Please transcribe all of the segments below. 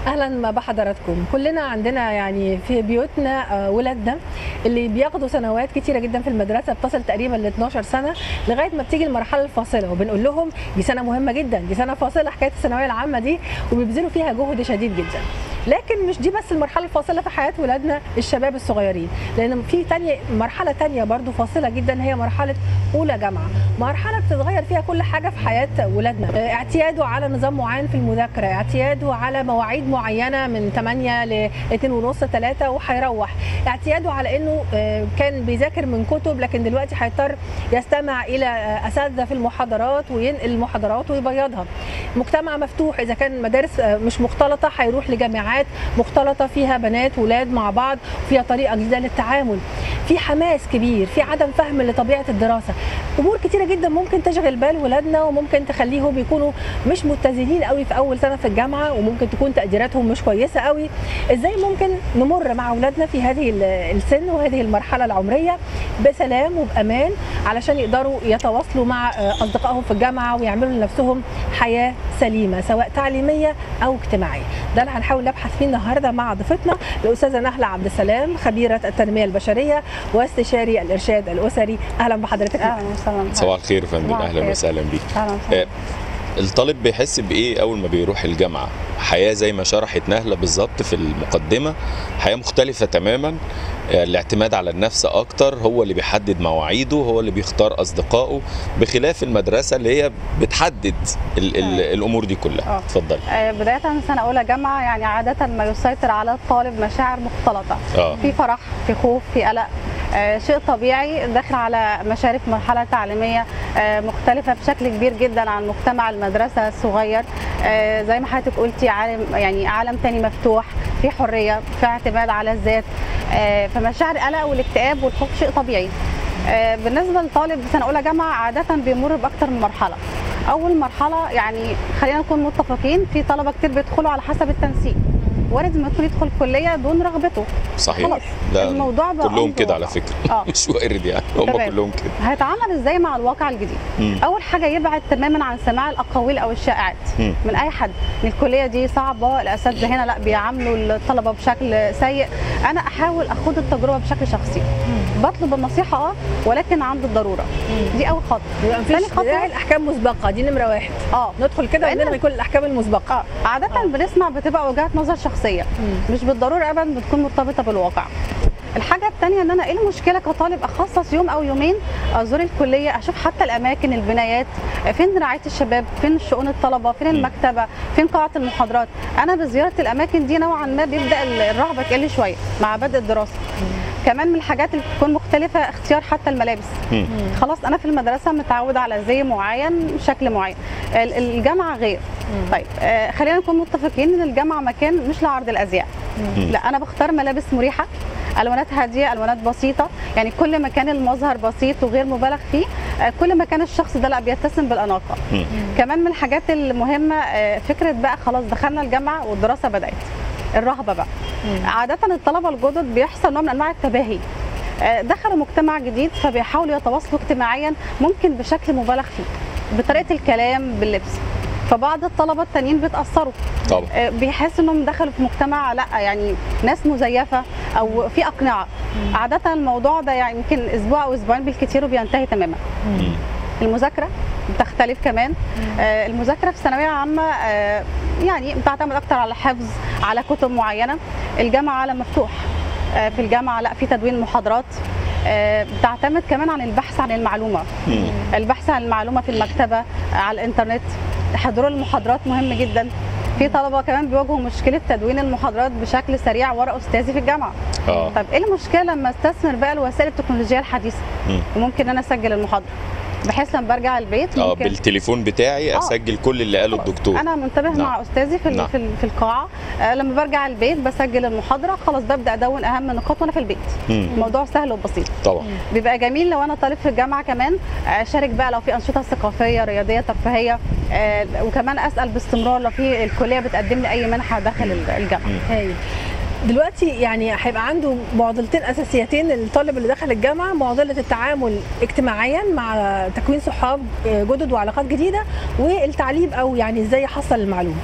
اهلا بحضراتكم كلنا عندنا يعني في بيوتنا آه، ولادنا اللي بياخدوا سنوات كتيره جدا في المدرسه بتصل تقريبا ل 12 سنه لغايه ما بتيجي المرحله الفاصله وبنقول لهم دي سنه مهمه جدا دي سنه فاصله حكايه الثانويه العامه دي وبيبذلوا فيها جهد شديد جدا لكن مش دي بس المرحله الفاصله في حياه ولادنا الشباب الصغيرين لان في تانية مرحله تانية برضو فاصله جدا هي مرحله اولى جامعه مرحله بتتغير فيها كل حاجه في حياه ولادنا آه، اعتياده على نظام معين في المذاكره اعتياده على مواعيد معينه من 8 ل 2 ونص 3 وهيروح اعتياده على انه آه، كان بيذاكر من كتب لكن دلوقتي هيضطر يستمع الى آه، اساتذه في المحاضرات وينقل المحاضرات ويبيضها مجتمع مفتوح اذا كان مدارس آه، مش مختلطه هيروح لجامعات مختلطه فيها بنات ولاد مع بعض فيها طريقه جديده للتعامل في حماس كبير في عدم فهم لطبيعه الدراسه امور كتيره جدا ممكن تشغل بال ولادنا وممكن تخليهم يكونوا مش متزنين قوي في اول سنه في الجامعه وممكن تكون تقديراتهم مش كويسه قوي ازاي ممكن نمر مع اولادنا في هذه ال- السن وهذه المرحله العمريه بسلام وبامان علشان يقدروا يتواصلوا مع آه، اصدقائهم في الجامعه ويعملوا لنفسهم حياه سليمه سواء تعليميه او اجتماعيه ده اللي هنحاول نبحث فيه النهارده مع ضيفتنا الاستاذه نهله عبد السلام خبيره التنميه البشريه واستشاري الارشاد الاسري اهلا بحضرتك اهلا وسهلا صباح الخير يا فندم صباح اهلا الخير. وسهلا بيك اهلا آه، وسهلا الطالب بيحس بايه اول ما بيروح الجامعه حياه زي ما شرحت نهله بالظبط في المقدمه حياه مختلفه تماما آه، الاعتماد على النفس اكتر هو اللي بيحدد مواعيده هو اللي بيختار اصدقائه بخلاف المدرسه اللي هي بتحدد ال ال آه. الامور دي كلها آه. اتفضل آه، بداية من سنة أولى جامعة يعني عادة ما يسيطر على الطالب مشاعر مختلطة اه في فرح في خوف في قلق آه، شيء طبيعي داخل على مشارف مرحلة تعليمية آه، مختلفة بشكل كبير جدا عن مجتمع المدرسة الصغير آه، زي ما حضرتك قلتي عالم يعني عالم تاني مفتوح في حرية في اعتماد على الذات آه، فمشاعر القلق والاكتئاب والخوف شيء طبيعي آه، بالنسبة لطالب سنة أولى جامعة عادة بيمر بأكتر من مرحلة أول مرحلة يعني خلينا نكون متفقين في طلبة كتير بيدخلوا على حسب التنسيق وارد ما يدخل يدخل كلية دون رغبته صحيح خلاص لا الموضوع بقى كلهم أمر كده على واقع. فكره اه مش وارد يعني هم تمام. كلهم كده هيتعامل ازاي مع الواقع الجديد مم. اول حاجه يبعد تماما عن سماع الاقاويل او الشائعات مم. من اي حد ان الكليه دي صعبه الاساتذه هنا لا بيعاملوا الطلبه بشكل سيء انا احاول اخوض التجربه بشكل شخصي بطلب النصيحه اه ولكن عند الضروره دي اول خطوه يبقى تاني مفيش خطوة. داعي الاحكام مسبقه دي نمره واحد اه ندخل كده لأن- عندنا بيكون الاحكام المسبقه اه عاده آه. بنسمع بتبقى وجهات نظر شخصيه مم. مش بالضروره ابدا بتكون مرتبطه بالواقع الحاجه الثانيه ان انا ايه المشكله كطالب اخصص يوم او يومين ازور الكليه اشوف حتى الاماكن البنايات فين رعايه الشباب فين شؤون الطلبه فين المكتبه فين قاعه المحاضرات انا بزياره الاماكن دي نوعا ما بيبدا الرهبه تقل شويه مع بدء الدراسه كمان من الحاجات اللي بتكون مختلفه اختيار حتى الملابس مم. خلاص انا في المدرسه متعود على زي معين شكل معين ال- الجامعه غير طيب آه، خلينا نكون متفقين ان الجامعه مكان مش لعرض الازياء مم. لا انا بختار ملابس مريحه الوانات هاديه الوانات بسيطه يعني كل ما كان المظهر بسيط وغير مبالغ فيه آه، كل ما كان الشخص ده لا بيتسم بالاناقه مم. كمان من الحاجات المهمه آه، فكره بقى خلاص دخلنا الجامعه والدراسه بدات الرهبه بقى عاده الطلبه الجدد بيحصل نوع من انواع التباهي آه، دخلوا مجتمع جديد فبيحاولوا يتواصلوا اجتماعيا ممكن بشكل مبالغ فيه بطريقه الكلام باللبس فبعض الطلبه التانيين بيتاثروا طبعا آه، بيحسوا انهم دخلوا في مجتمع لا يعني ناس مزيفه او في اقنعه عاده الموضوع ده يعني يمكن اسبوع او اسبوعين بالكثير وبينتهي تماما مم. المذاكره بتختلف كمان آه، المذاكره في ثانويه عامه آه، يعني بتعتمد اكتر على حفظ على كتب معينه الجامعه عالم مفتوح آه، في الجامعه لا في تدوين محاضرات آه، بتعتمد كمان عن البحث عن المعلومه مم. البحث عن المعلومه في المكتبه آه، على الانترنت حضور المحاضرات مهم جدا في طلبه كمان بيواجهوا مشكله تدوين المحاضرات بشكل سريع ورا استاذي في الجامعه اه طب ايه المشكله لما استثمر بقى الوسائل التكنولوجيه الحديثه مم. وممكن انا اسجل المحاضره بحيث لما برجع البيت اه ممكن بالتليفون بتاعي آه. اسجل كل اللي قاله خلاص. الدكتور انا منتبه نعم. مع استاذي في ال- نعم. في ال- في القاعه آه، لما برجع البيت بسجل المحاضره خلاص ببدا ادون اهم النقاط وانا في البيت مم. الموضوع سهل وبسيط طبعا بيبقى جميل لو انا طالب في الجامعه كمان آه، اشارك بقى لو في انشطه ثقافيه رياضيه ترفيهيه آه، وكمان اسال باستمرار لو في الكليه بتقدم لي اي منحه داخل ال- الجامعه هايل دلوقتي يعني هيبقى عنده معضلتين اساسيتين الطالب اللي دخل الجامعه معضله التعامل اجتماعيا مع تكوين صحاب جدد وعلاقات جديده والتعليم او يعني ازاي يحصل المعلومه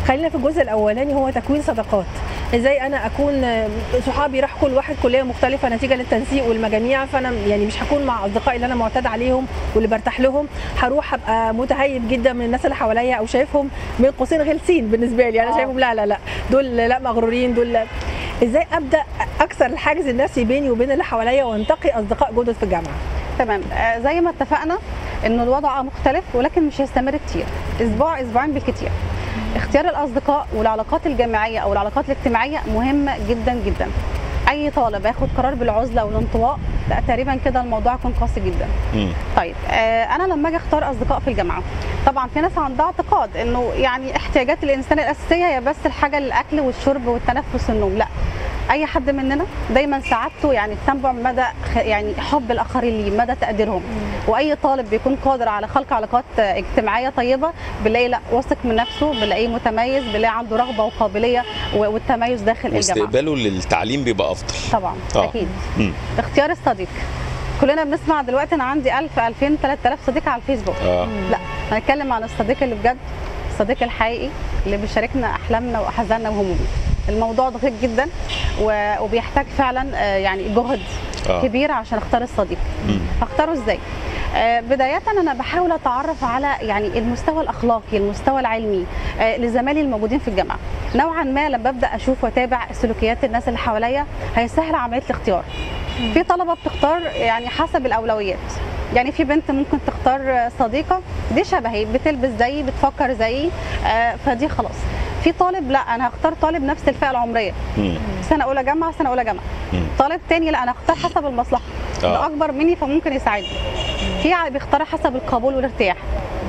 خلينا في الجزء الاولاني هو تكوين صداقات ازاي انا اكون آه، صحابي راح كل واحد كليه مختلفه نتيجه للتنسيق والمجاميع فانا يعني مش هكون مع اصدقائي اللي انا معتاد عليهم واللي برتاح لهم هروح ابقى متهيب جدا من الناس اللي حواليا او شايفهم بين قوسين غلسين بالنسبه لي انا آه. شايفهم لا لا لا دول لا مغرورين دول لا. ازاي ابدا اكسر الحاجز النفسي بيني وبين اللي حواليا وانتقي اصدقاء جدد في الجامعه تمام آه، زي ما اتفقنا انه الوضع مختلف ولكن مش هيستمر كتير اسبوع اسبوعين بالكتير اختيار الاصدقاء والعلاقات الجامعيه او العلاقات الاجتماعيه مهمه جدا جدا اي طالب ياخد قرار بالعزله والانطواء لا تقريبا كده الموضوع يكون قاسي جدا مم. طيب آه انا لما اجي اختار اصدقاء في الجامعه طبعا في ناس عندها اعتقاد انه يعني احتياجات الانسان الاساسيه هي بس الحاجه الاكل والشرب والتنفس والنوم لا اي حد مننا دايما سعادته يعني تنبع من مدى خ- يعني حب الاخرين ليه مدى تقديرهم واي طالب بيكون قادر على خلق علاقات آه، اجتماعيه طيبه بنلاقي لا واثق من نفسه بنلاقيه متميز بنلاقي عنده رغبه وقابليه و- والتميز داخل الجامعه واستقباله للتعليم بيبقى افضل طبعا آه. اكيد مم. اختيار الصديق كلنا بنسمع دلوقتي انا عندي 1000 2000 3000 صديق على الفيسبوك اه لا هنتكلم عن الصديق اللي بجد الصديق الحقيقي اللي بيشاركنا احلامنا واحزاننا وهمومنا الموضوع دقيق جدا و- وبيحتاج فعلا آه، يعني جهد آه. كبير عشان اختار الصديق مم. هختاره ازاي آه، بداية أنا بحاول أتعرف على يعني المستوى الأخلاقي المستوى العلمي آه، لزمايلي الموجودين في الجامعة نوعا ما لما ببدأ أشوف وأتابع سلوكيات الناس اللي حواليا هيسهل عملية الاختيار في طلبة بتختار يعني حسب الأولويات يعني في بنت ممكن تختار صديقة دي شبهي بتلبس زيي بتفكر زيي آه، فدي خلاص في طالب لا انا هختار طالب نفس الفئه العمريه مم. سنه اولى جامعه سنه اولى جامعه مم. طالب تاني لا انا هختار حسب المصلحه آه. ده اكبر مني فممكن يساعدني في ع- بيختار حسب القبول والارتياح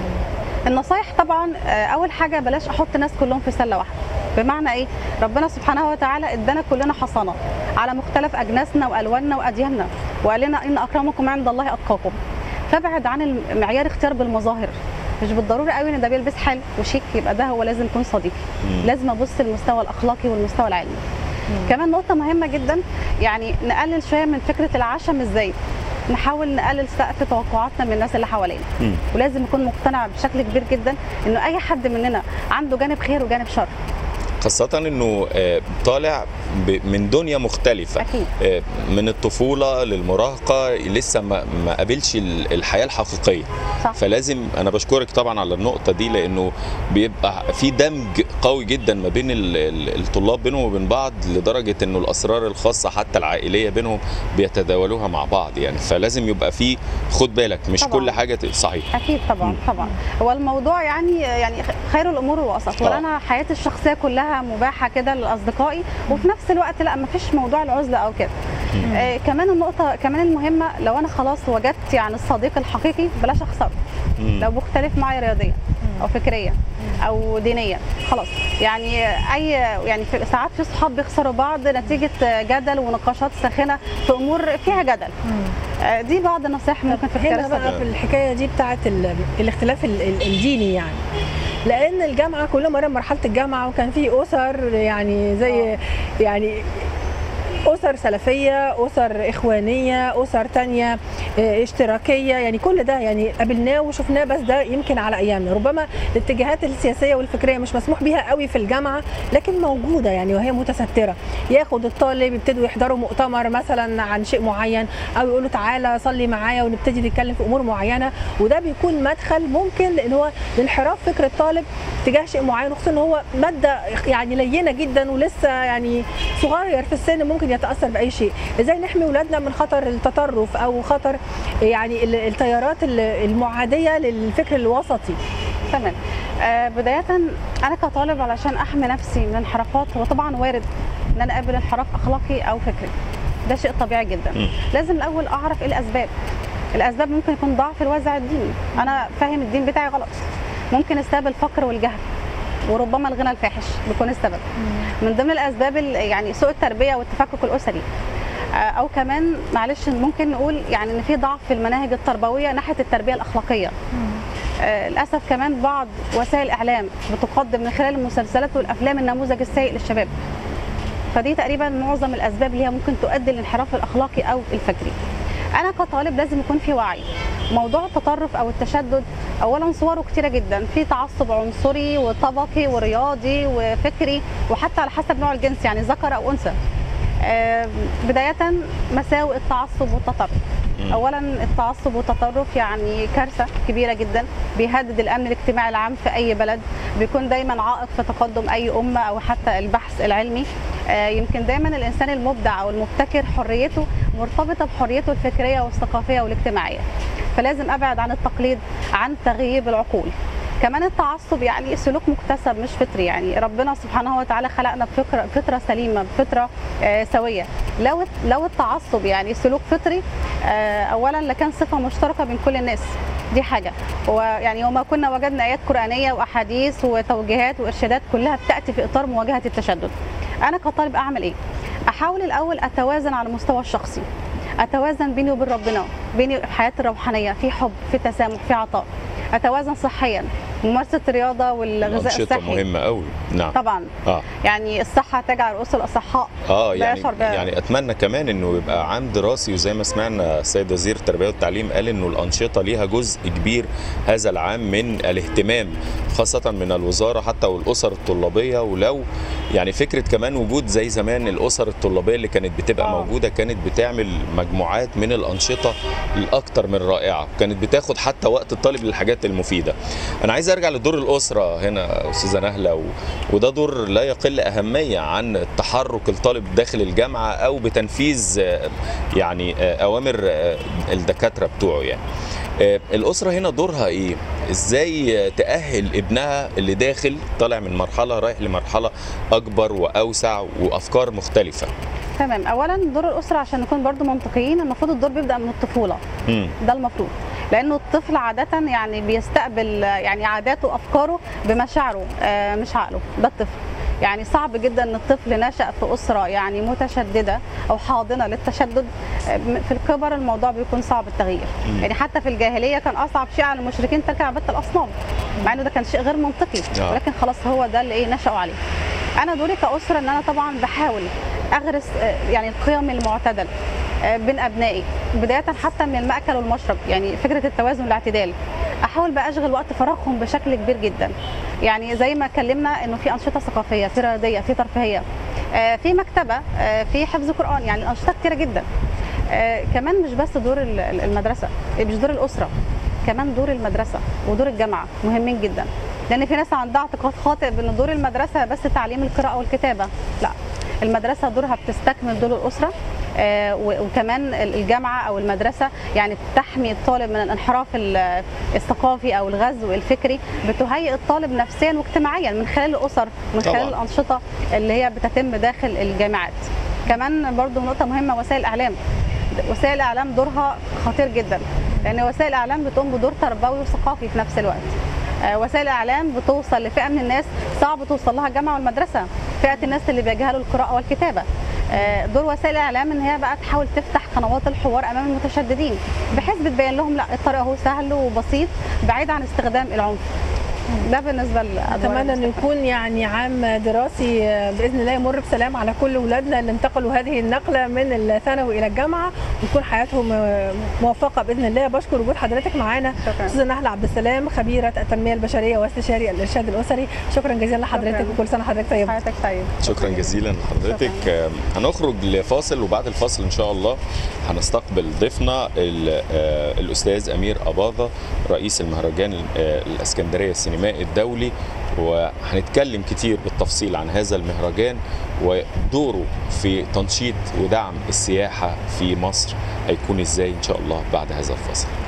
النصايح طبعا آه، اول حاجه بلاش احط الناس كلهم في سله واحده بمعنى ايه ربنا سبحانه وتعالى ادانا كلنا حصانه على مختلف اجناسنا والواننا وادياننا وقال لنا ان اكرمكم عند الله اتقاكم فابعد عن المعيار اختيار بالمظاهر مش بالضروري قوي ان ده بيلبس حلو وشيك يبقى ده هو لازم يكون صديقي مم. لازم ابص للمستوى الاخلاقي والمستوى العلمي كمان نقطه مهمه جدا يعني نقلل شويه من فكره العشم الزايد نحاول نقلل سقف توقعاتنا من الناس اللي حوالينا مم. ولازم نكون مقتنع بشكل كبير جدا انه اي حد مننا عنده جانب خير وجانب شر خاصة انه آه، طالع ب- من دنيا مختلفة اكيد آه، من الطفولة للمراهقة لسه ما ما قابلش ال- الحياة الحقيقية صح فلازم انا بشكرك طبعا على النقطة دي لانه بيبقى في دمج قوي جدا ما بين ال- ال- الطلاب بينهم وبين بعض لدرجة انه الاسرار الخاصة حتى العائلية بينهم بيتداولوها مع بعض يعني فلازم يبقى في خد بالك مش طبعاً. كل حاجة ت- صحيح اكيد طبعا مم. طبعا هو الموضوع يعني يعني خير الامور الوسط ولا آه. انا حياتي الشخصيه كلها مباحه كده لاصدقائي وفي نفس الوقت لا ما فيش موضوع العزله او كده آه كمان النقطه كمان المهمه لو انا خلاص وجدت يعني الصديق الحقيقي بلاش اخسره مم. لو مختلف معي رياضيا او فكريا او دينيا خلاص يعني اي يعني في ساعات في صحاب بيخسروا بعض نتيجه جدل ونقاشات ساخنه في امور فيها جدل آه، دي بعض النصائح ممكن في اختيار هنا بقى الصديق في الحكايه دي بتاعه ال- الاختلاف ال- ال- الديني يعني لان الجامعه كل مره مرحله الجامعه وكان في اسر يعني زي يعني اسر سلفيه اسر اخوانيه اسر تانية آه، اشتراكيه يعني كل ده يعني قابلناه وشفناه بس ده يمكن على ايامنا ربما الاتجاهات السياسيه والفكريه مش مسموح بيها قوي في الجامعه لكن موجوده يعني وهي متستره ياخد الطالب يبتدوا يحضروا مؤتمر مثلا عن شيء معين او يقولوا تعالى صلي معايا ونبتدي نتكلم في امور معينه وده بيكون مدخل ممكن لان هو لانحراف فكر الطالب تجاه شيء معين وخصوصا ان هو ماده يعني لينه جدا ولسه يعني صغير في السن ممكن يتاثر باي شيء ازاي نحمي اولادنا من خطر التطرف او خطر يعني ال- التيارات ال- المعاديه للفكر الوسطي تمام آه بداية أنا كطالب علشان أحمي نفسي من الانحرافات هو طبعا وارد إن أنا أقابل انحراف أخلاقي أو فكري ده شيء طبيعي جدا مم. لازم الأول أعرف إيه الأسباب الأسباب ممكن يكون ضعف الوازع الديني أنا فاهم الدين بتاعي غلط ممكن السبب الفقر والجهل وربما الغنى الفاحش بيكون السبب من ضمن الاسباب ال- يعني سوء التربيه والتفكك الاسري آه، او كمان معلش ممكن نقول يعني ان في ضعف في المناهج التربويه ناحيه التربيه الاخلاقيه آه، للاسف كمان بعض وسائل الاعلام بتقدم من خلال المسلسلات والافلام النموذج السيء للشباب فدي تقريبا معظم الاسباب اللي هي ممكن تؤدي للانحراف الاخلاقي او الفكري انا كطالب لازم يكون في وعي موضوع التطرف او التشدد اولا صوره كتيره جدا في تعصب عنصري وطبقي ورياضي وفكري وحتى على حسب نوع الجنس يعني ذكر او انثى آه، بدايه مساوئ التعصب والتطرف مم. اولا التعصب والتطرف يعني كارثه كبيره جدا بيهدد الامن الاجتماعي العام في اي بلد بيكون دايما عائق في تقدم اي امه او حتى البحث العلمي آه، يمكن دايما الانسان المبدع او المبتكر حريته مرتبطه بحريته الفكريه والثقافيه والاجتماعيه فلازم ابعد عن التقليد عن تغييب العقول كمان التعصب يعني سلوك مكتسب مش فطري يعني ربنا سبحانه وتعالى خلقنا بفكره فطره سليمه بفطره آه، سويه لو لو التعصب يعني سلوك فطري آه، اولا لكان صفه مشتركه بين كل الناس دي حاجه ويعني وما كنا وجدنا ايات قرانيه واحاديث وتوجيهات وارشادات كلها بتاتي في اطار مواجهه التشدد انا كطالب اعمل ايه احاول الاول اتوازن على المستوى الشخصي اتوازن بيني وبين ربنا بيني في حياتي الروحانيه في حب في تسامح في عطاء اتوازن صحيا ممارسه الرياضه والغذاء الانشطه الصحي مهمه قوي نعم طبعا اه يعني الصحه تجعل رؤوس الاصحاء اه لا يعني يشعر بها. يعني اتمنى كمان انه يبقى عام دراسي وزي ما سمعنا السيد وزير التربيه والتعليم قال انه الانشطه ليها جزء كبير هذا العام من الاهتمام خاصه من الوزاره حتى والاسر الطلابيه ولو يعني فكره كمان وجود زي زمان الاسر الطلابيه اللي كانت بتبقى آه. موجوده كانت بتعمل مجموعات من الانشطه الاكثر من رائعه كانت بتاخد حتى وقت الطالب للحاجات المفيده انا عايز ارجع لدور الاسره هنا استاذه نهله و... وده دور لا يقل اهميه عن تحرك الطالب داخل الجامعه او بتنفيذ آه، يعني آه، اوامر آه، الدكاتره بتوعه يعني آه، الاسره هنا دورها ايه ازاي آه، تاهل ابنها اللي داخل طالع من مرحله رايح لمرحله اكبر واوسع وافكار مختلفه تمام اولا دور الاسره عشان نكون برضو منطقيين المفروض الدور بيبدا من الطفوله مم. ده المفروض لانه الطفل عاده يعني بيستقبل آه، يعني عاداته وافكاره بمشاعره آه، مش عقله ده الطفل يعني صعب جدا ان الطفل نشا في اسره يعني متشدده او حاضنه للتشدد آه، في الكبر الموضوع بيكون صعب التغيير مم. يعني حتى في الجاهليه كان اصعب شيء على المشركين ترك عباده الاصنام مع انه ده كان شيء غير منطقي آه. ولكن خلاص هو ده اللي ايه نشأوا عليه انا دوري كاسره ان انا طبعا بحاول اغرس آه، يعني القيم المعتدله آه، بين ابنائي بدايه حتى من الماكل والمشرب يعني فكره التوازن والاعتدال احاول بقى اشغل وقت فراغهم بشكل كبير جدا يعني زي ما اتكلمنا انه في انشطه ثقافيه في رياضيه في ترفيهيه آه، في مكتبه آه، في حفظ قران يعني انشطه كتيره جدا آه، كمان مش بس دور ال- ال- المدرسه مش دور الاسره كمان دور المدرسه ودور الجامعه مهمين جدا لان في ناس عندها اعتقاد خاطئ بان دور المدرسه بس تعليم القراءه والكتابه لا المدرسه دورها بتستكمل دور الاسره آه، و- وكمان ال- الجامعه او المدرسه يعني بتحمي الطالب من الانحراف ال- الثقافي او الغزو الفكري بتهيئ الطالب نفسيا واجتماعيا من خلال الاسر من طبعاً. خلال الانشطه اللي هي بتتم داخل الجامعات كمان برضو نقطه مهمه وسائل الاعلام وسائل الاعلام دورها خطير جدا لان وسائل الاعلام بتقوم بدور تربوي وثقافي في نفس الوقت آه، وسائل الاعلام بتوصل لفئه من الناس صعب توصل لها الجامعه والمدرسه فئه الناس اللي بيجهلوا القراءه والكتابه آه، دور وسائل الاعلام ان هي بقى تحاول تفتح قنوات الحوار امام المتشددين بحيث بتبين لهم لا الطريق اهو سهل وبسيط بعيد عن استخدام العنف ده بالنسبه لأدوار اتمنى انه المستقبل. يكون يعني عام دراسي باذن الله يمر بسلام على كل اولادنا اللي انتقلوا هذه النقله من الثانوي الى الجامعه وتكون حياتهم موفقه باذن الله بشكر وجود حضرتك معانا شكرا استاذه نهله عبد السلام خبيره التنميه البشريه واستشاري الارشاد الاسري شكرا جزيلا لحضرتك شكراً. وكل سنه حضرتك طيبه حياتك سعيده شكرا جزيلا لحضرتك آه، هنخرج لفاصل وبعد الفاصل ان شاء الله هنستقبل ضيفنا ال- آه، الاستاذ امير اباظه رئيس المهرجان آه، الاسكندريه السينمائي الدولي وهنتكلم كتير بالتفصيل عن هذا المهرجان ودوره في تنشيط ودعم السياحه في مصر هيكون ازاي ان شاء الله بعد هذا الفاصل